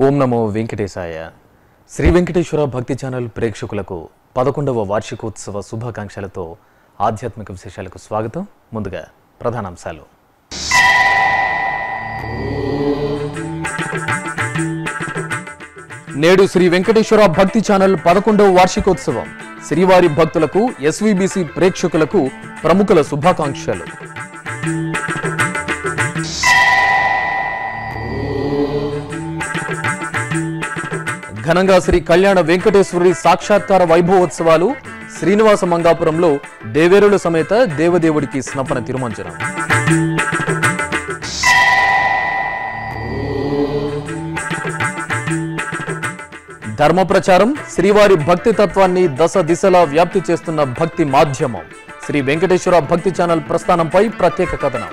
ఓం నమో వెంకటేశాయ శ్రీ వెంకటేశ్వర భక్తి ఛానల్ ప్రేక్షకులకు పదకొండవ వార్షికోత్సవ శుభాకాంక్షలతో ఆధ్యాత్మిక విశేషాలకు స్వాగతం ముందుగా ప్రధానాంశాలు నేడు శ్రీ వెంకటేశ్వర భక్తి ఛానల్ పదకొండవ వార్షికోత్సవం శ్రీవారి భక్తులకు ఎస్వీబీసీ ప్రేక్షకులకు ప్రముఖుల శుభాకాంక్షలు ఘనంగా శ్రీ కళ్యాణ వెంకటేశ్వరుడి సాక్షాత్కార వైభవోత్సవాలు శ్రీనివాస మంగాపురంలో దేవేరుల సమేత దేవదేవుడికి స్నపన తిరుమంజనం ధర్మ ప్రచారం శ్రీవారి భక్తి తత్వాన్ని దశ దిశలా వ్యాప్తి చేస్తున్న భక్తి మాధ్యమం శ్రీ వెంకటేశ్వర భక్తి ఛానల్ ప్రస్థానంపై ప్రత్యేక కథనం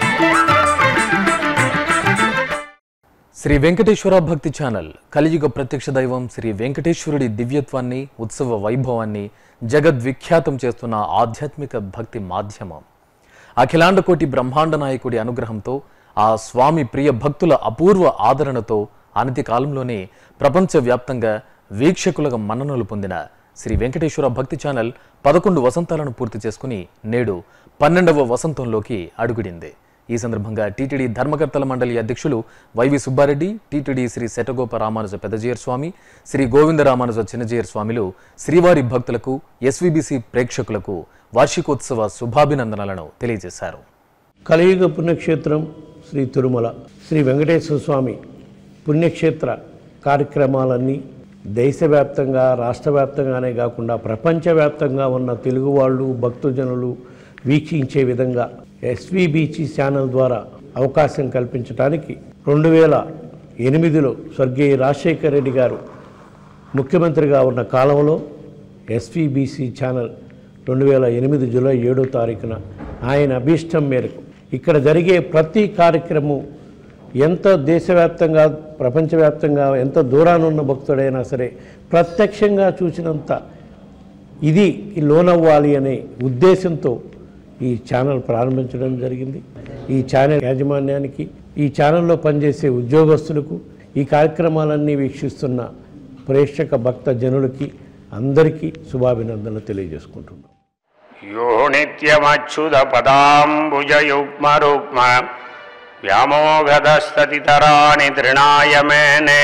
శ్రీ వెంకటేశ్వర భక్తి ఛానల్ కలియుగ ప్రత్యక్ష దైవం శ్రీ వెంకటేశ్వరుడి దివ్యత్వాన్ని ఉత్సవ వైభవాన్ని జగద్విఖ్యాతం చేస్తున్న ఆధ్యాత్మిక భక్తి మాధ్యమం అఖిలాండకోటి బ్రహ్మాండ నాయకుడి అనుగ్రహంతో ఆ స్వామి ప్రియ భక్తుల అపూర్వ ఆదరణతో అనతి కాలంలోనే ప్రపంచవ్యాప్తంగా వీక్షకులుగా మన్ననలు పొందిన శ్రీ వెంకటేశ్వర భక్తి ఛానల్ పదకొండు వసంతాలను పూర్తి చేసుకుని నేడు పన్నెండవ వసంతంలోకి అడుగుడింది ఈ సందర్భంగా టీటీడీ ధర్మకర్తల మండలి అధ్యక్షులు వైవి సుబ్బారెడ్డి టీటీడీ శ్రీ శటగోప రామానుజ పెద్దజీయర్ స్వామి శ్రీ గోవింద రామానుజ చిన్నజీయర్ స్వామిలు శ్రీవారి భక్తులకు ఎస్వీబీసీ ప్రేక్షకులకు వార్షికోత్సవ శుభాభినందనలను తెలియజేశారు కలియుగ పుణ్యక్షేత్రం శ్రీ తిరుమల శ్రీ వెంకటేశ్వర స్వామి పుణ్యక్షేత్ర కార్యక్రమాలన్నీ దేశవ్యాప్తంగా రాష్ట్ర వ్యాప్తంగానే కాకుండా ప్రపంచవ్యాప్తంగా ఉన్న తెలుగు వాళ్ళు భక్తజనులు వీక్షించే విధంగా ఎస్వీబీసీ ఛానల్ ద్వారా అవకాశం కల్పించడానికి రెండు వేల ఎనిమిదిలో స్వర్గీయ రాజశేఖర రెడ్డి గారు ముఖ్యమంత్రిగా ఉన్న కాలంలో ఎస్వీబీసీ ఛానల్ రెండు వేల ఎనిమిది జూలై ఏడో తారీఖున ఆయన అభీష్టం మేరకు ఇక్కడ జరిగే ప్రతి కార్యక్రమం ఎంత దేశవ్యాప్తంగా ప్రపంచవ్యాప్తంగా ఎంత దూరాన ఉన్న భక్తుడైనా సరే ప్రత్యక్షంగా చూసినంత ఇది లోనవ్వాలి అనే ఉద్దేశంతో ఈ ఛానల్ ప్రారంభించడం జరిగింది ఈ ఛానల్ యాజమాన్యానికి ఈ ఛానల్లో పనిచేసే ఉద్యోగస్తులకు ఈ కార్యక్రమాలన్నీ వీక్షిస్తున్న ప్రేక్షక భక్త జనులకి అందరికీ శుభాభినందనలు తెలియజేసుకుంటున్నాం यो नित्यमच्युतपदाम्बुजयुग्मरुग्म व्यामोघदस्ततितराणि तृणाय मेने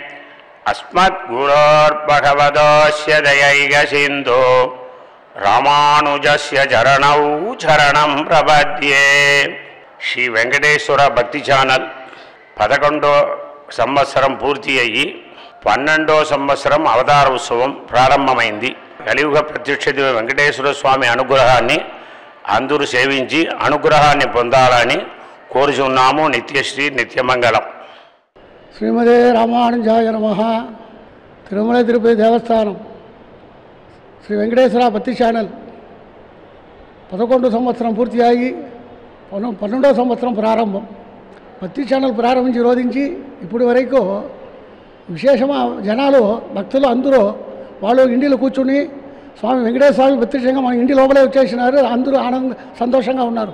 अस्मद्गुरोर्भगवतोऽस्य दयैकसिन्धो రామానుజస్య చరణౌ చరణం ప్రపద్యే శ్రీ వెంకటేశ్వర భక్తి ఛానల్ పదకొండో సంవత్సరం పూర్తి అయ్యి పన్నెండో సంవత్సరం అవతార ఉత్సవం ప్రారంభమైంది కలియుగ ప్రత్యక్ష దేవ వెంకటేశ్వర స్వామి అనుగ్రహాన్ని అందరూ సేవించి అనుగ్రహాన్ని పొందాలని కోరుచున్నాము నిత్యశ్రీ నిత్యమంగళం శ్రీమదే రామానుజాయ నమ తిరుమల తిరుపతి దేవస్థానం శ్రీ వెంకటేశ్వర భక్తి ఛానల్ పదకొండు సంవత్సరం పూర్తియాగి పన్ను పన్నెండో సంవత్సరం ప్రారంభం భక్తి ఛానల్ ప్రారంభించి రోధించి ఇప్పటి వరకు విశేషమా జనాలు భక్తులు అందరూ వాళ్ళు ఇంటిలో కూర్చుని స్వామి వెంకటేశ్వర స్వామి భక్తి సంఘం మన ఇంటి లోపలే వచ్చేసినారు అందరూ ఆనంద సంతోషంగా ఉన్నారు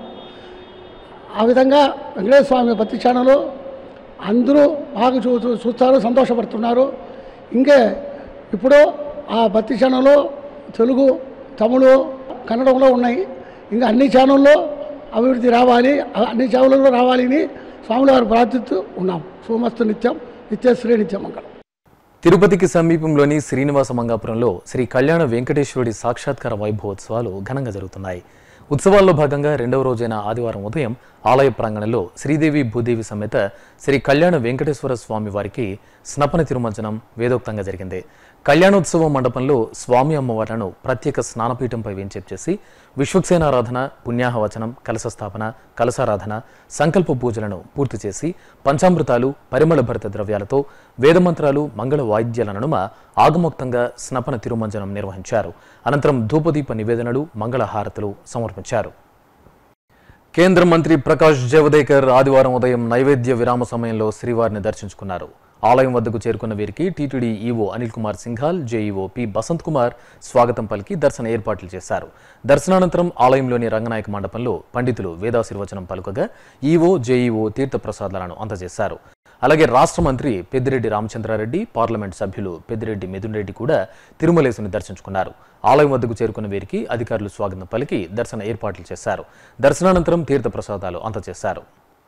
ఆ విధంగా వెంకటేశ్వర స్వామి భక్తి ఛానల్ అందరూ బాగా చూ చూ- చూస్తారు సంతోషపడుతున్నారు ఇంకే ఇప్పుడు ఆ భక్తి ఛానల్లో తెలుగు తమిళు కన్నడంలో ఉన్నాయి ఇంకా అన్ని ఛానల్లో అభివృద్ధి రావాలి అ- అన్ని ఛానల్లో రావాలని స్వాముల వారు ప్రార్థిస్తూ ఉన్నాం సోమస్తు నిత్యం నిత్యశ్రీ నిత్యం మంగళం తిరుపతికి సమీపంలోని శ్రీనివాస మంగాపురంలో శ్రీ కళ్యాణ వెంకటేశ్వరుడి సాక్షాత్కార వైభవోత్సవాలు ఘనంగా జరుగుతున్నాయి ఉత్సవాల్లో భాగంగా రెండవ రోజైన ఆదివారం ఉదయం ఆలయ ప్రాంగణంలో శ్రీదేవి భూదేవి సమేత శ్రీ కళ్యాణ వెంకటేశ్వర స్వామి వారికి స్నపన తిరుమంజనం వేదోక్తంగా జరిగింది కళ్యాణోత్సవ మండపంలో స్వామి అమ్మవార్లను ప్రత్యేక స్నానపీఠంపై వేంచేపు చేసి విశ్వక్సేనారాధన పుణ్యాహవచనం కలశ స్థాపన కలశారాధన సంకల్ప పూజలను పూర్తి చేసి పంచామృతాలు పరిమళ భరిత ద్రవ్యాలతో వేదమంత్రాలు మంగళ వాయిద్యాల నడుమ ఆగమోక్తంగా స్నపన తిరుమంజనం నిర్వహించారు అనంతరం ధూపదీప నివేదనలు మంగళహారతులు సమర్పించారు కేంద్ర మంత్రి ప్రకాష్ జవదేకర్ ఆదివారం ఉదయం నైవేద్య విరామ సమయంలో శ్రీవారిని దర్శించుకున్నారు ఆలయం వద్దకు చేరుకున్న వీరికి TTD EO Anil Kumar Singhal JEO P Basant Kumar స్వాగతం పలికి దర్శన ఏర్పాట్లు చేశారు దర్శనానంతరం ఆలయంలోని రంగనాయక మండపంలో పండితులు వేదాశీర్వచనం పలుకగా ఈవో జేఈఓ తీర్థప్రసాదాలను అందజేశారు అలాగే రాష్ట్ర మంత్రి పెద్దిరెడ్డి రామచంద్రారెడ్డి పార్లమెంట్ సభ్యులు పెద్దిరెడ్డి మిథున్ రెడ్డి కూడా తిరుమలేశుని దర్శించుకున్నారు ఆలయం వద్దకు చేరుకున్న వీరికి అధికారులు స్వాగతం పలికి దర్శన ఏర్పాట్లు చేశారు దర్శనానంతరం తీర్థ ప్రసాదాలు అందజేశారు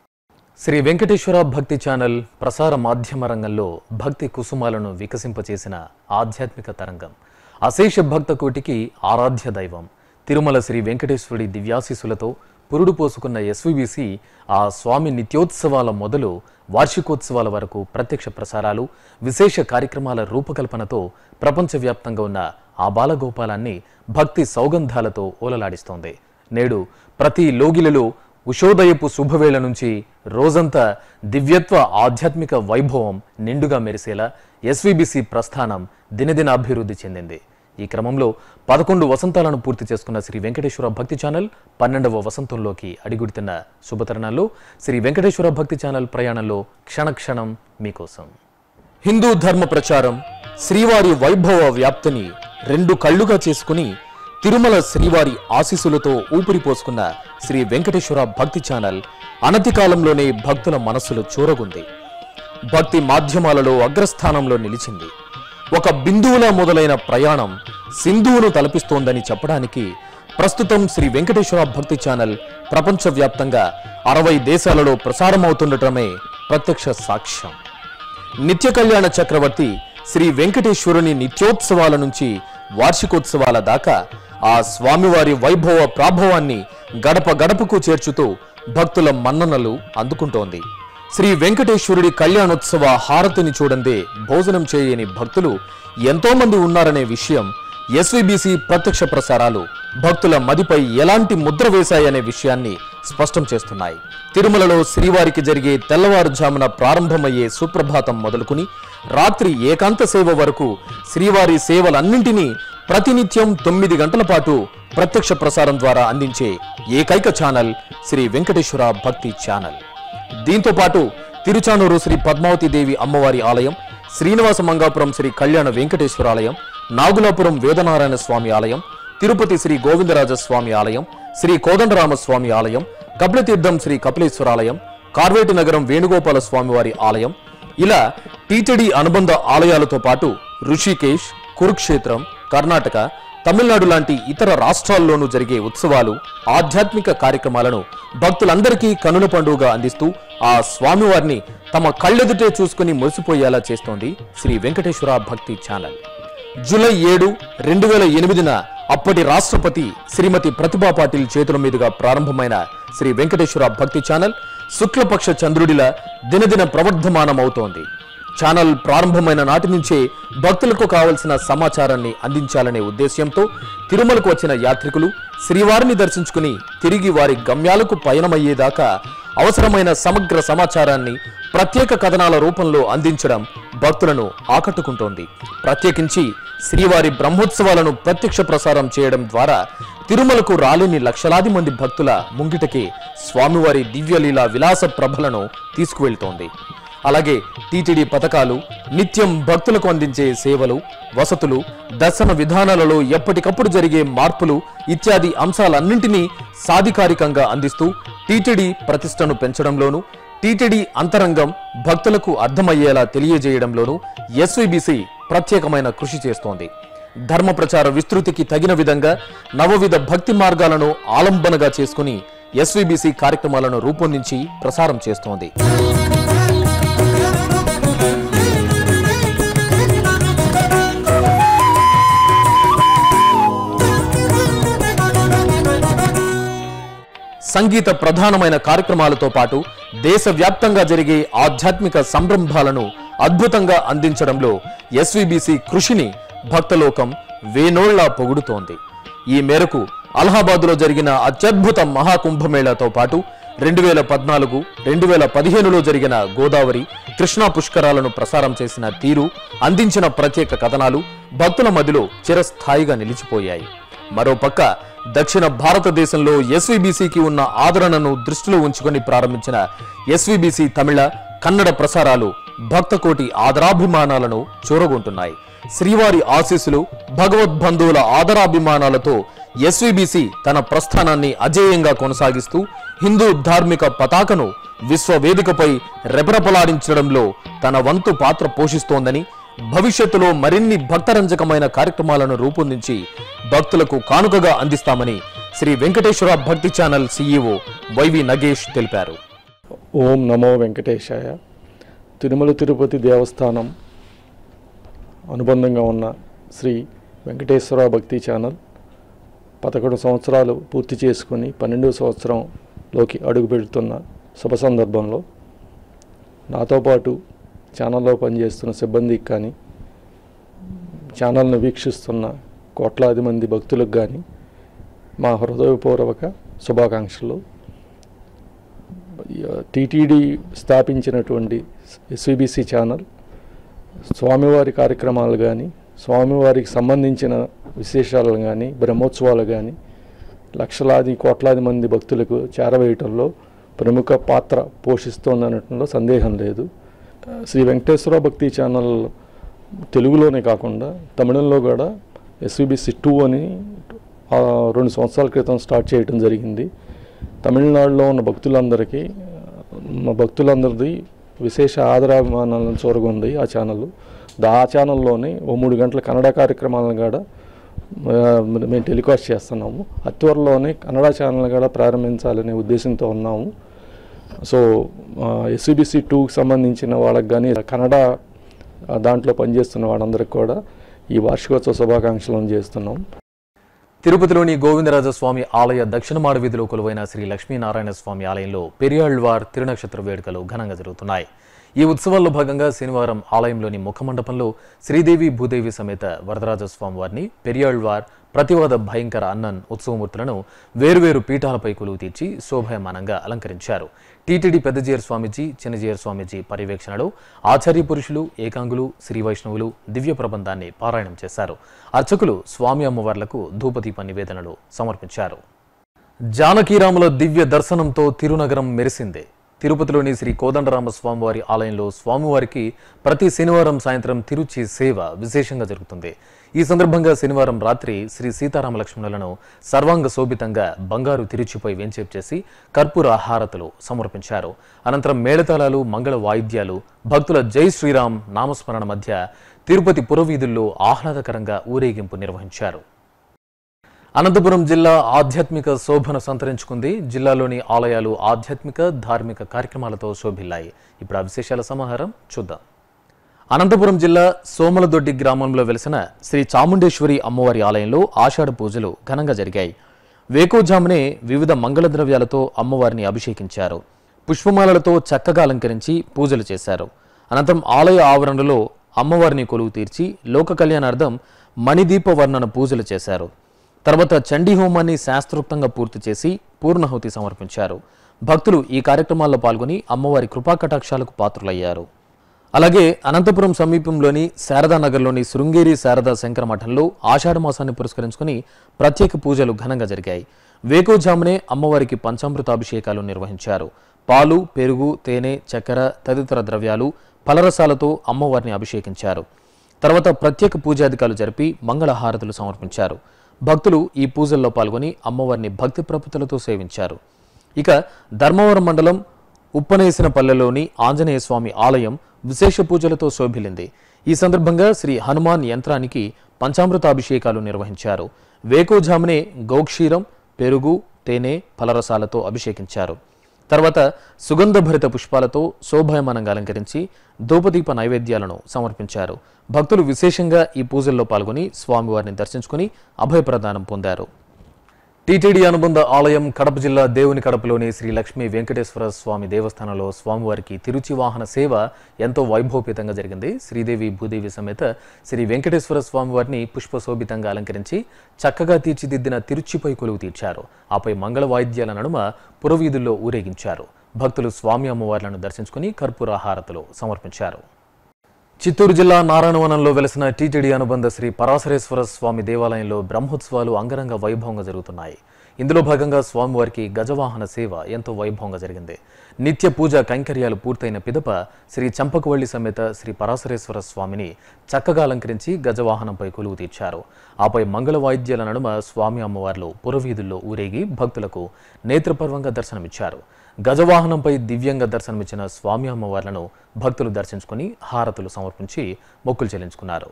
శ్రీ వెంకటేశ్వర భక్తి ఛానల్ ప్రసార మాధ్యమ రంగంలో భక్తి కుసుమాలను వికసింపచేసిన ఆధ్యాత్మిక తరంగం అశేష భక్త కోటికి ఆరాధ్య దైవం తిరుమల శ్రీ వెంకటేశ్వరుడి దివ్యాశీసులతో పురుడు పోసుకున్న ఎస్విబిసి ఆ స్వామి నిత్యోత్సవాల మొదలు వార్షికోత్సవాల వరకు ప్రత్యక్ష ప్రసారాలు విశేష కార్యక్రమాల రూపకల్పనతో ప్రపంచవ్యాప్తంగా ఉన్న ఆ బాలగోపాలాన్ని భక్తి సౌగంధాలతో ఓలలాడిస్తోంది నేడు ప్రతి లోగిలలో ఉషోదయపు శుభవేళ నుంచి రోజంతా దివ్యత్వ ఆధ్యాత్మిక వైభవం నిండుగా మెరిసేలా ఎస్విబిసి ప్రస్థానం దినదిన అభివృద్ధి చెందింది ఈ క్రమంలో పదకొండు వసంతాలను పూర్తి చేసుకున్న శ్రీ వెంకటేశ్వర భక్తి ఛానల్ పన్నెండవ వసంతంలోకి అడిగుడుతున్న శుభతరుణాల్లో శ్రీ వెంకటేశ్వర భక్తి ఛానల్ ప్రయాణంలో క్షణక్షణం మీకోసం హిందూ ధర్మ ప్రచారం శ్రీవారి వైభవ వ్యాప్తిని రెండు కళ్ళుగా చేసుకుని తిరుమల శ్రీవారి ఆశీస్సులతో ఊపిరి పోసుకున్న శ్రీ వెంకటేశ్వర భక్తి ఛానల్ అనతి కాలంలోనే భక్తుల మనస్సులు చూరగుంది భక్తి మాధ్యమాలలో అగ్రస్థానంలో నిలిచింది ఒక బిందువులా మొదలైన ప్రయాణం సింధువును తలపిస్తోందని చెప్పడానికి ప్రస్తుతం శ్రీ వెంకటేశ్వర భక్తి ఛానల్ ప్రపంచవ్యాప్తంగా అరవై దేశాలలో ప్రసారమవుతుండటమే ప్రత్యక్ష సాక్ష్యం నిత్య కళ్యాణ చక్రవర్తి శ్రీ వెంకటేశ్వరుని నిత్యోత్సవాల నుంచి వార్షికోత్సవాల దాకా ఆ స్వామివారి వైభవ ప్రాభవాన్ని గడప గడపకు చేర్చుతూ భక్తుల మన్ననలు అందుకుంటోంది శ్రీ వెంకటేశ్వరుడి కళ్యాణోత్సవ హారతిని చూడందే భోజనం చేయని భక్తులు ఎంతో మంది ఉన్నారనే విషయం ఎస్విబిసి ప్రత్యక్ష ప్రసారాలు భక్తుల మదిపై ఎలాంటి ముద్ర వేశాయనే విషయాన్ని స్పష్టం చేస్తున్నాయి తిరుమలలో శ్రీవారికి జరిగే తెల్లవారుజామున ప్రారంభమయ్యే సుప్రభాతం మొదలుకుని రాత్రి ఏకాంత సేవ వరకు శ్రీవారి సేవలన్నింటినీ ప్రతినిత్యం తొమ్మిది గంటల పాటు ప్రత్యక్ష ప్రసారం ద్వారా అందించే ఏకైక ఛానల్ శ్రీ వెంకటేశ్వర భక్తి ఛానల్ దీంతో పాటు తిరుచానూరు శ్రీ పద్మావతి దేవి అమ్మవారి ఆలయం శ్రీనివాస మంగాపురం శ్రీ కళ్యాణ వెంకటేశ్వర ఆలయం నాగులాపురం వేదనారాయణ స్వామి ఆలయం తిరుపతి శ్రీ గోవిందరాజ స్వామి ఆలయం శ్రీ కోదండరామ స్వామి ఆలయం కపిలతీర్థం శ్రీ కపిలేశ్వర ఆలయం కార్వేటి నగరం వేణుగోపాల స్వామివారి ఆలయం ఇలా టీటీడీ అనుబంధ ఆలయాలతో పాటు ఋషికేశ్ కురుక్షేత్రం కర్ణాటక తమిళనాడు లాంటి ఇతర రాష్ట్రాల్లోనూ జరిగే ఉత్సవాలు ఆధ్యాత్మిక కార్యక్రమాలను భక్తులందరికీ కనుల పండుగగా అందిస్తూ ఆ స్వామివారిని తమ కళ్ళెదుటే చూసుకుని మురిసిపోయేలా చేస్తోంది శ్రీ వెంకటేశ్వర భక్తి ఛానల్ జూలై ఏడు రెండు వేల ఎనిమిదిన అప్పటి రాష్ట్రపతి శ్రీమతి ప్రతిభా పాటిల్ చేతుల మీదుగా ప్రారంభమైన శ్రీ వెంకటేశ్వర భక్తి ఛానల్ శుక్లపక్ష చంద్రుడిలా దినదిన ప్రవర్ధమానమవుతోంది ఛానల్ ప్రారంభమైన నాటి నుంచే భక్తులకు కావలసిన సమాచారాన్ని అందించాలనే ఉద్దేశ్యంతో తిరుమలకు వచ్చిన యాత్రికులు శ్రీవారిని దర్శించుకుని తిరిగి వారి గమ్యాలకు పయనమయ్యేదాకా అవసరమైన సమగ్ర సమాచారాన్ని ప్రత్యేక కథనాల రూపంలో అందించడం భక్తులను ఆకట్టుకుంటోంది ప్రత్యేకించి శ్రీవారి బ్రహ్మోత్సవాలను ప్రత్యక్ష ప్రసారం చేయడం ద్వారా తిరుమలకు రాలేని లక్షలాది మంది భక్తుల ముంగిటకి స్వామివారి దివ్యలీల విలాస ప్రభలను తీసుకువెళ్తోంది అలాగే టీటీడీ పథకాలు నిత్యం భక్తులకు అందించే సేవలు వసతులు దర్శన విధానాలలో ఎప్పటికప్పుడు జరిగే మార్పులు ఇత్యాది అంశాలన్నింటినీ సాధికారికంగా అందిస్తూ టీటీడీ ప్రతిష్టను పెంచడంలోనూ టీటీడీ అంతరంగం భక్తులకు అర్థమయ్యేలా తెలియజేయడంలోనూ ఎస్వీబీసీ ప్రత్యేకమైన కృషి చేస్తోంది ధర్మ ప్రచార విస్తృతికి తగిన విధంగా నవవిధ భక్తి మార్గాలను ఆలంబనగా చేసుకుని ఎస్వీబీసీ కార్యక్రమాలను రూపొందించి ప్రసారం చేస్తోంది సంగీత ప్రధానమైన కార్యక్రమాలతో పాటు దేశవ్యాప్తంగా జరిగే ఆధ్యాత్మిక సంరంభాలను అద్భుతంగా అందించడంలో ఎస్వీబీసీ కృషిని భక్తలోకం వేనోళ్లా పొగుడుతోంది ఈ మేరకు అలహాబాద్లో జరిగిన అత్యద్భుత మహాకుంభమేళాతో పాటు రెండు వేల పద్నాలుగు రెండు వేల పదిహేనులో జరిగిన గోదావరి కృష్ణా పుష్కరాలను ప్రసారం చేసిన తీరు అందించిన ప్రత్యేక కథనాలు భక్తుల మధ్యలో చిరస్థాయిగా నిలిచిపోయాయి మరోపక్క దక్షిణ భారతదేశంలో ఎస్వీబీసీకి ఉన్న ఆదరణను దృష్టిలో ఉంచుకొని ప్రారంభించిన ఎస్వీబీసీ తమిళ కన్నడ ప్రసారాలు భక్తకోటి ఆదరాభిమానాలను చూరగొంటున్నాయి శ్రీవారి ఆశీస్సులు భగవద్బంధువుల ఆదరాభిమానాలతో ఎస్వీబీసీ తన ప్రస్థానాన్ని అజేయంగా కొనసాగిస్తూ హిందూ ధార్మిక పతాకను విశ్వ వేదికపై రెపరెపలాడించడంలో తన వంతు పాత్ర పోషిస్తోందని భవిష్యత్తులో మరిన్ని భక్తరంజకమైన కార్యక్రమాలను రూపొందించి భక్తులకు కానుకగా అందిస్తామని శ్రీ వెంకటేశ్వర భక్తి ఛానల్ సీఈఓ వైవి నగేష్ తెలిపారు ఓం నమో వెంకటేశాయ తిరుమల తిరుపతి దేవస్థానం అనుబంధంగా ఉన్న శ్రీ వెంకటేశ్వర భక్తి ఛానల్ పదకొండు సంవత్సరాలు పూర్తి చేసుకుని పన్నెండవ సంవత్సరంలోకి అడుగుపెడుతున్న శుభ సందర్భంలో నాతో పాటు ఛానల్లో పనిచేస్తున్న సిబ్బందికి కానీ ఛానల్ను వీక్షిస్తున్న కోట్లాది మంది భక్తులకు కానీ మా హృదయపూర్వక శుభాకాంక్షలు టీటీడీ స్థాపించినటువంటి ఎస్వీబీసీ ఛానల్ స్వామివారి కార్యక్రమాలు కానీ స్వామివారికి సంబంధించిన విశేషాలు కానీ బ్రహ్మోత్సవాలు కానీ లక్షలాది కోట్లాది మంది భక్తులకు చేరవేయటంలో ప్రముఖ పాత్ర పోషిస్తోందనటంలో సందేహం లేదు శ్రీ వెంకటేశ్వర భక్తి ఛానల్ తెలుగులోనే కాకుండా తమిళంలో కూడా ఎస్వీబీసీ టూ అని ఆ, రెండు సంవత్సరాల క్రితం స్టార్ట్ చేయడం జరిగింది తమిళనాడులో ఉన్న భక్తులందరికీ మా భక్తులందరిది విశేష ఆదరాభిమానాలను చూరగొంది ఆ ఛానల్ దా ఆ ఛానల్లోనే ఓ మూడు గంటల కన్నడ కార్యక్రమాలను కూడా ఆ, మేము టెలికాస్ట్ చేస్తున్నాము అతి త్వరలోనే కన్నడ ఛానల్ కూడా ప్రారంభించాలనే ఉద్దేశంతో ఉన్నాము సో ఎస్సీబీసీ టూకి సంబంధించిన వాళ్ళకి కానీ కన్నడ ఆ, దాంట్లో పనిచేస్తున్న వాళ్ళందరికీ కూడా ఈ వార్షికోత్సవ శుభాకాంక్షలను చేస్తున్నాం తిరుపతిలోని గోవిందరాజ స్వామి ఆలయ దక్షిణ మాడ వీధిలో కొలువైన శ్రీ లక్ష్మీనారాయణ స్వామి ఆలయంలో పెరియాళ్వార్ తిరునక్షత్ర వేడుకలు ఘనంగా జరుగుతున్నాయి ఈ ఉత్సవాల్లో భాగంగా శనివారం ఆలయంలోని ముఖమండపంలో శ్రీదేవి భూదేవి సమేత వరదరాజ స్వామి వారిని పెరియాళ్వార్ ప్రతివాద భయంకర అన్నన్ ఉత్సవమూర్తులను వేరువేరు పీఠాలపై కొలువు తీర్చి శోభాయమానంగా అలంకరించారు టీటీడీ పెద్దజీయర్ స్వామీజీ చిన్నజీయర్ స్వామీజీ పర్యవేక్షణలో ఆచార్య పురుషులు ఏకాంగులు శ్రీ వైష్ణవులు దివ్య ప్రబంధాన్ని పారాయణం చేశారు అర్చకులు స్వామి అమ్మవార్లకు ధూపదీప నివేదనలు సమర్పించారు జానకీరాముల దివ్య దర్శనంతో తిరునగరం మెరిసిందే తిరుపతిలోని శ్రీ కోదండరామ స్వామివారి ఆలయంలో స్వామివారికి ప్రతి శనివారం సాయంత్రం తిరుచి సేవ విశేషంగా జరుగుతుంది ఈ సందర్భంగా శనివారం రాత్రి శ్రీ సీతారామ లక్ష్మణులను సర్వాంగ శోభితంగా బంగారు తిరుచిపై వెంచేపు చేసి కర్పూర హారతులు సమర్పించారు అనంతరం మేళతాళాలు మంగళ వాయిద్యాలు భక్తుల జై శ్రీరామ్ నామస్మరణ మధ్య తిరుపతి పురవీధుల్లో ఆహ్లాదకరంగా ఊరేగింపు నిర్వహించారు అనంతపురం జిల్లా ఆధ్యాత్మిక శోభను సంతరించుకుంది జిల్లాలోని ఆలయాలు ఆధ్యాత్మిక ధార్మిక కార్యక్రమాలతో శోభిల్లాయి ఇప్పుడు ఆ విశేషాల సమాహారం చూద్దాం అనంతపురం జిల్లా సోమలదొడ్డి గ్రామంలో వెలిసిన శ్రీ చాముండేశ్వరి అమ్మవారి ఆలయంలో ఆషాఢ పూజలు ఘనంగా జరిగాయి వేకోజామునే వివిధ మంగళ ద్రవ్యాలతో అమ్మవారిని అభిషేకించారు పుష్పమాలలతో చక్కగా అలంకరించి పూజలు చేశారు అనంతరం ఆలయ ఆవరణలో అమ్మవారిని కొలువు తీర్చి లోక కళ్యాణార్థం మణిదీప వర్ణన పూజలు చేశారు తర్వాత చండీ హోమాన్ని శాస్త్రోక్తంగా పూర్తి చేసి పూర్ణాహుతి సమర్పించారు భక్తులు ఈ కార్యక్రమాల్లో పాల్గొని అమ్మవారి కృపాకటాక్షాలకు పాత్రులయ్యారు అలాగే అనంతపురం సమీపంలోని శారదానగర్లోని శృంగేరి శారదా శంకర మఠంలో ఆషాఢ మాసాన్ని పురస్కరించుకుని ప్రత్యేక పూజలు ఘనంగా జరిగాయి వేకోజామునే అమ్మవారికి పంచామృతాభిషేకాలు నిర్వహించారు పాలు పెరుగు తేనె చక్కెర తదితర ద్రవ్యాలు ఫలరసాలతో అమ్మవారిని అభిషేకించారు తర్వాత ప్రత్యేక పూజాధికాలు జరిపి మంగళహారతులు సమర్పించారు భక్తులు ఈ పూజల్లో పాల్గొని అమ్మవారిని భక్తి ప్రపతులతో సేవించారు ఇక ధర్మవరం మండలం ఉప్పనేసిన పల్లెలోని ఆంజనేయ స్వామి ఆలయం విశేష పూజలతో శోభిల్లింది ఈ సందర్భంగా శ్రీ హనుమాన్ యంత్రానికి పంచామృతాభిషేకాలు నిర్వహించారు వేకోజామునే గోక్షీరం పెరుగు తేనె ఫలరసాలతో అభిషేకించారు తర్వాత సుగంధభరిత పుష్పాలతో శోభాయమానంగా అలంకరించి ధూపదీప నైవేద్యాలను సమర్పించారు భక్తులు విశేషంగా ఈ పూజల్లో పాల్గొని స్వామివారిని దర్శించుకుని అభయప్రదానం పొందారు టీటీడీ అనుబంధ ఆలయం కడప జిల్లా దేవుని కడపలోని శ్రీ లక్ష్మీ వెంకటేశ్వర స్వామి దేవస్థానంలో స్వామివారికి తిరుచి వాహన సేవ ఎంతో వైభవపేతంగా జరిగింది శ్రీదేవి భూదేవి సమేత శ్రీ వెంకటేశ్వర స్వామివారిని పుష్పశోభితంగా అలంకరించి చక్కగా తీర్చిదిద్దిన తిరుచిపై కొలువు తీర్చారు ఆపై మంగళ వాయిద్యాల నడుమ పురవీధుల్లో ఊరేగించారు భక్తులు స్వామి అమ్మవార్లను దర్శించుకుని కర్పూర హారతులు సమర్పించారు చిత్తూరు జిల్లా నారాయణవనంలో వెలసిన టీటీడీ అనుబంధ శ్రీ పరాశరేశ్వర స్వామి దేవాలయంలో బ్రహ్మోత్సవాలు అంగరంగ వైభవంగా జరుగుతున్నాయి ఇందులో భాగంగా స్వామివారికి గజవాహన సేవ ఎంతో వైభవంగా జరిగింది నిత్య పూజ కైంకర్యాలు పూర్తయిన పిదప శ్రీ చంపకవల్లి సమేత శ్రీ పరాశరేశ్వర స్వామిని చక్కగా అలంకరించి గజవాహనంపై కొలువు తీర్చారు ఆపై మంగళ వాయిద్యాల నడుమ స్వామి అమ్మవార్లు పురవీధుల్లో ఊరేగి భక్తులకు నేత్రపర్వంగా దర్శనమిచ్చారు గజవాహనంపై దివ్యంగా దర్శనమిచ్చిన స్వామి అమ్మవార్లను భక్తులు దర్శించుకుని హారతులు సమర్పించి మొక్కులు చెల్లించుకున్నారు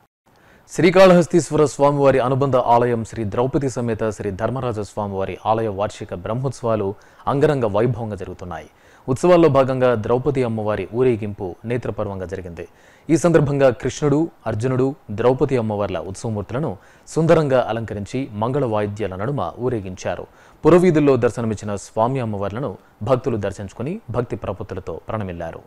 శ్రీకాళహస్తీశ్వర స్వామివారి అనుబంధ ఆలయం శ్రీ ద్రౌపది సమేత శ్రీ ధర్మరాజ స్వామివారి ఆలయ వార్షిక బ్రహ్మోత్సవాలు అంగరంగ వైభవంగా జరుగుతున్నాయి ఉత్సవాల్లో భాగంగా ద్రౌపది అమ్మవారి ఊరేగింపు నేత్రపర్వంగా జరిగింది ఈ సందర్భంగా కృష్ణుడు అర్జునుడు ద్రౌపది అమ్మవార్ల ఉత్సవమూర్తులను సుందరంగా అలంకరించి మంగళ వాయిద్యాల నడుమ ఊరేగించారు పురవీధుల్లో దర్శనమిచ్చిన స్వామి అమ్మవార్లను భక్తులు దర్శించుకుని భక్తి ప్రపత్తులతో ప్రణమిల్లారు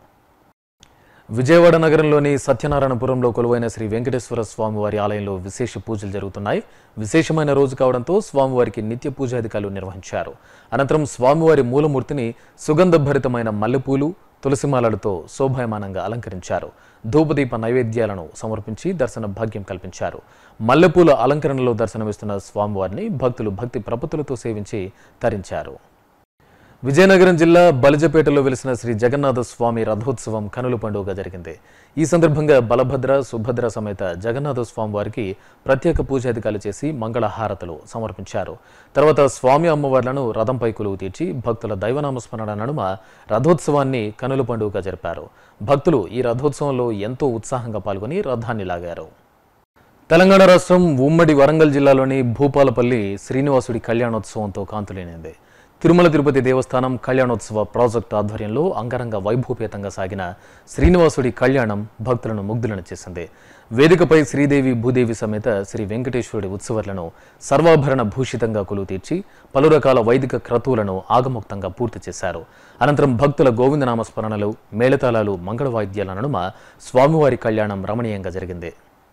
విజయవాడ నగరంలోని సత్యనారాయణపురంలో కొలువైన శ్రీ వెంకటేశ్వర స్వామివారి ఆలయంలో విశేష పూజలు జరుగుతున్నాయి విశేషమైన రోజు కావడంతో స్వామివారికి నిత్య పూజాధికారులు నిర్వహించారు అనంతరం స్వామివారి మూలమూర్తిని సుగంధభరితమైన మల్లెపూలు తులసిమాలలతో శోభాయమానంగా అలంకరించారు ధూపదీప నైవేద్యాలను సమర్పించి దర్శన భాగ్యం కల్పించారు మల్లెపూల అలంకరణలో దర్శనమిస్తున్న స్వామివారిని భక్తులు భక్తి ప్రపత్తులతో సేవించి తరించారు విజయనగరం జిల్లా బలిజపేటలో వెలిసిన శ్రీ జగన్నాథ స్వామి రథోత్సవం కనుల పండుగ జరిగింది ఈ సందర్భంగా బలభద్ర సుభద్ర సమేత జగన్నాథ స్వామి వారికి ప్రత్యేక పూజాధికారులు చేసి మంగళహారతలు సమర్పించారు తర్వాత స్వామి అమ్మవార్లను రథంపై కొలువు తీర్చి భక్తుల దైవనామస్మరణ నడుమ రథోత్సవాన్ని కనుల పండుగగా జరిపారు భక్తులు ఈ రథోత్సవంలో ఎంతో ఉత్సాహంగా పాల్గొని రథాన్ని లాగారు తెలంగాణ రాష్ట్రం ఉమ్మడి వరంగల్ జిల్లాలోని భూపాలపల్లి శ్రీనివాసుడి కళ్యాణోత్సవంతో కాంతులేనింది తిరుమల తిరుపతి దేవస్థానం కళ్యాణోత్సవ ప్రాజెక్టు ఆధ్వర్యంలో అంగరంగ వైభవపేతంగా సాగిన శ్రీనివాసుడి కళ్యాణం భక్తులను ముగ్ధులను చేసింది వేదికపై శ్రీదేవి భూదేవి సమేత శ్రీ వెంకటేశ్వరుడి ఉత్సవాలను సర్వాభరణ భూషితంగా కొలువు తీర్చి పలు రకాల వైదిక క్రతువులను ఆగముక్తంగా పూర్తి చేశారు అనంతరం భక్తుల గోవిందనామ స్మరణలు మేళతాళాలు మంగళ వాయిద్యాల నడుమ స్వామివారి కళ్యాణం రమణీయంగా జరిగింది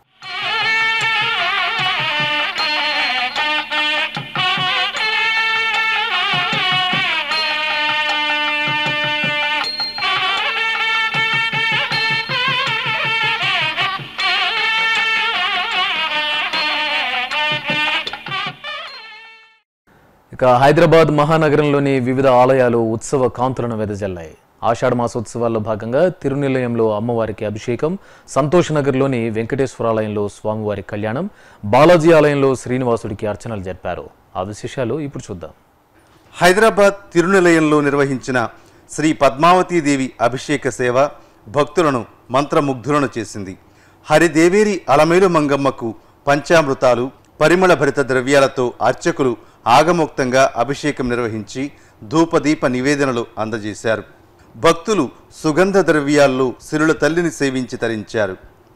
ఇక హైదరాబాద్ మహానగరంలోని వివిధ ఆలయాలు ఉత్సవ కాంతులను వెదజల్లాయి ఆషాఢ మాసోత్సవాల్లో భాగంగా తిరునిలయంలో అమ్మవారికి అభిషేకం సంతోష్ నగర్లోని వెంకటేశ్వరాలయంలో స్వామివారి కళ్యాణం బాలాజీ ఆలయంలో శ్రీనివాసుడికి అర్చనలు జరిపారు ఆ విశేషాలు ఇప్పుడు చూద్దాం హైదరాబాద్ తిరునిలయంలో నిర్వహించిన శ్రీ పద్మావతీదేవి అభిషేక సేవ భక్తులను మంత్రముగ్ధులను చేసింది హరిదేవేరి అలమేలు మంగమ్మకు పంచామృతాలు పరిమళ భరిత ద్రవ్యాలతో అర్చకులు ఆగమోక్తంగా అభిషేకం నిర్వహించి ధూపదీప నివేదనలు అందజేశారు భక్తులు సుగంధ ద్రవ్యాల్లో సిరుల తల్లిని సేవించి తరించారు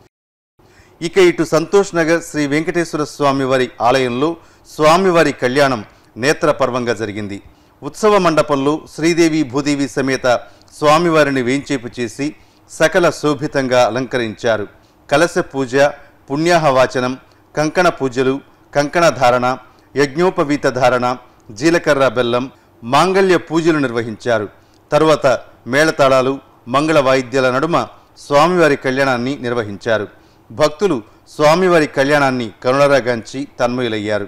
ఇక ఇటు సంతోష్ నగర్ శ్రీ వెంకటేశ్వర స్వామివారి ఆలయంలో స్వామివారి కళ్యాణం నేత్రపర్వంగా జరిగింది ఉత్సవ మండపంలో శ్రీదేవి భూదేవి సమేత స్వామివారిని వేంచేపు చేసి సకల శోభితంగా అలంకరించారు కలశ పూజ పుణ్యాహవాచనం కంకణ పూజలు కంకణ ధారణ యజ్ఞోపవీత ధారణ జీలకర్ర బెల్లం మాంగళ్య పూజలు నిర్వహించారు తరువాత మేళతాళాలు మంగళ వాయిద్యాల నడుమ స్వామివారి కళ్యాణాన్ని నిర్వహించారు భక్తులు స్వామివారి కళ్యాణాన్ని కరుణరాగాంచి తన్మయులయ్యారు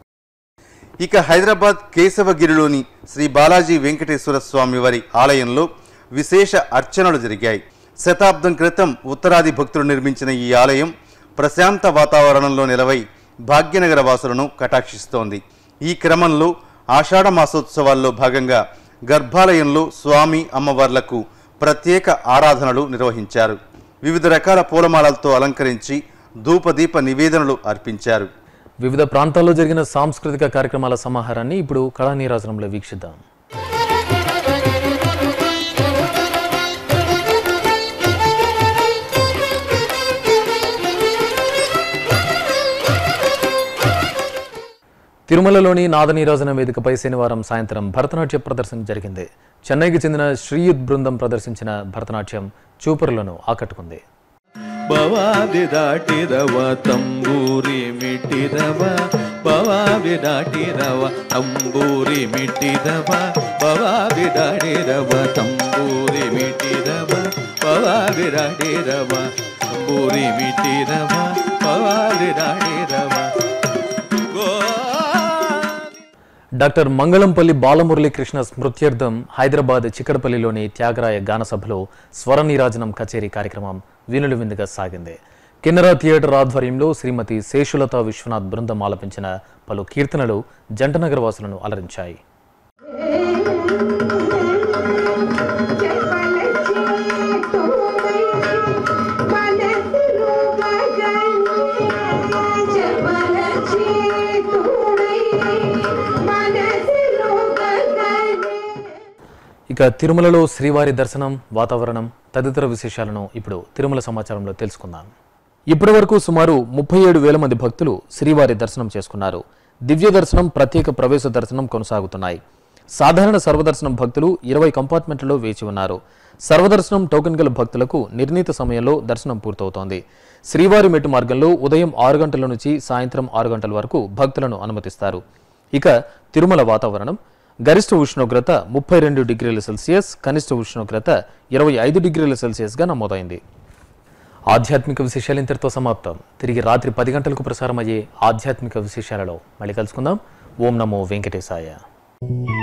ఇక హైదరాబాద్ కేశవగిరిలోని శ్రీ బాలాజీ వెంకటేశ్వర స్వామివారి ఆలయంలో విశేష అర్చనలు జరిగాయి శతాబ్దం క్రితం ఉత్తరాది భక్తులు నిర్మించిన ఈ ఆలయం ప్రశాంత వాతావరణంలో నిలవై భాగ్యనగర వాసులను కటాక్షిస్తోంది ఈ క్రమంలో ఆషాఢ మాసోత్సవాల్లో భాగంగా గర్భాలయంలో స్వామి అమ్మవార్లకు ప్రత్యేక ఆరాధనలు నిర్వహించారు వివిధ రకాల పూలమాలలతో అలంకరించి ధూపదీప నివేదనలు అర్పించారు వివిధ ప్రాంతాల్లో జరిగిన సాంస్కృతిక కార్యక్రమాల సమాహారాన్ని ఇప్పుడు కళానీరాజనంలో వీక్షిద్దాం తిరుమలలోని నాదనీరాజన వేదికపై శనివారం సాయంత్రం భరతనాట్య ప్రదర్శన జరిగింది చెన్నైకి చెందిన శ్రీయుత్ బృందం ప్రదర్శించిన భరతనాట్యం చూపరులను ఆకట్టుకుంది ಭವಾದಿ ದಾಟಿದವ ತಂಬೂರಿ ಮಿಟ್ಟಿದವ ಭವಾದಿ ದಾಟಿದವ ತಂಬೂರಿ ಮಿಟ್ಟಿದವ ಭವಾದಿ ದಾಟಿದವ ತಂಬೂರಿ ಮಿಟ್ಟಿದವ ಭವಾದಿ ದಾಟಿದವ ತಂಬೂರಿ ಮಿಟ್ಟಿದವ ಭವಾದಿ ದಾಟಿದವ ಗೋ డాక్టర్ మంగళంపల్లి బాలమురళీకృష్ణ స్మృత్యర్థం హైదరాబాద్ చిక్కడపల్లిలోని త్యాగరాయ గాన సభలో స్వర నీరాజనం కచేరీ కార్యక్రమం వీనులు విందుగా సాగింది కిన్నెరా థియేటర్ ఆధ్వర్యంలో శ్రీమతి శేషులత విశ్వనాథ్ బృందం ఆలపించిన పలు కీర్తనలు జంటనగర్ వాసులను అలరించాయి ఇక తిరుమలలో శ్రీవారి దర్శనం వాతావరణం తదితర విశేషాలను ఇప్పుడు తిరుమల సమాచారంలో తెలుసుకుందాం ఇప్పటి వరకు సుమారు ముప్పై ఏడు వేల మంది భక్తులు శ్రీవారి దర్శనం చేసుకున్నారు దివ్య దర్శనం ప్రత్యేక ప్రవేశ దర్శనం కొనసాగుతున్నాయి సాధారణ సర్వదర్శనం భక్తులు ఇరవై కంపార్ట్మెంట్లలో వేచి ఉన్నారు సర్వదర్శనం టోకెన్ గల భక్తులకు నిర్ణీత సమయంలో దర్శనం పూర్తవుతోంది శ్రీవారి మెట్టు మార్గంలో ఉదయం ఆరు గంటల నుంచి సాయంత్రం ఆరు గంటల వరకు భక్తులను అనుమతిస్తారు ఇక తిరుమల వాతావరణం గరిష్ట ఉష్ణోగ్రత ముప్పై రెండు డిగ్రీల సెల్సియస్ కనిష్ట ఉష్ణోగ్రత ఇరవై ఐదు డిగ్రీల సెల్సియస్గా నమోదైంది ఆధ్యాత్మిక విశేషాలు ఇంతటితో సమాప్తం తిరిగి రాత్రి పది గంటలకు ప్రసారమయ్యే ఆధ్యాత్మిక విశేషాలలో మళ్ళీ కలుసుకుందాం ఓం నమో వెంకటేశాయ